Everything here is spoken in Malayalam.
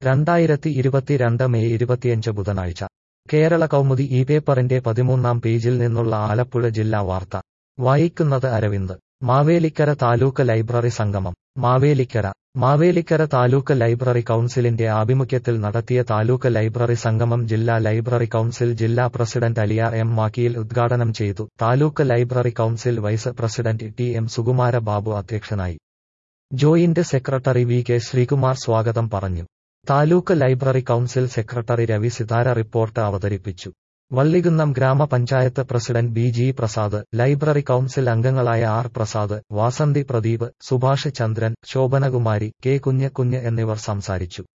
രണ്ടായിരത്തി ഇരുപത്തിരണ്ട് മെയ് ഇരുപത്തിയഞ്ച് ബുധനാഴ്ച കേരള കൗമുദി ഈ പേപ്പറിന്റെ പതിമൂന്നാം പേജിൽ നിന്നുള്ള ആലപ്പുഴ ജില്ലാ വാർത്ത വായിക്കുന്നത് അരവിന്ദ് മാവേലിക്കര താലൂക്ക് ലൈബ്രറി സംഗമം മാവേലിക്കര മാവേലിക്കര താലൂക്ക് ലൈബ്രറി കൗൺസിലിന്റെ ആഭിമുഖ്യത്തിൽ നടത്തിയ താലൂക്ക് ലൈബ്രറി സംഗമം ജില്ലാ ലൈബ്രറി കൗൺസിൽ ജില്ലാ പ്രസിഡന്റ് അലിയാർ എം മാക്കിയിൽ ഉദ്ഘാടനം ചെയ്തു taluk library council vice president T M Sukumara Babu അധ്യക്ഷനായി joint secretary V K Sreekumar സ്വാഗതം പറഞ്ഞു taluk library council secretary Ravi Sithara report അവതരിപ്പിച്ചു Vallikunnam grama panchayat president B G Prasad library council അംഗങ്ങളായ ആർ പ്രസാദ് വാസന്തി പ്രദീപ് സുഭാഷ് ചന്ദ്രൻ ശോഭനകുമാരി കെ കുഞ്ഞ് കുഞ്ഞ് എന്നിവർ സംസാരിച്ചു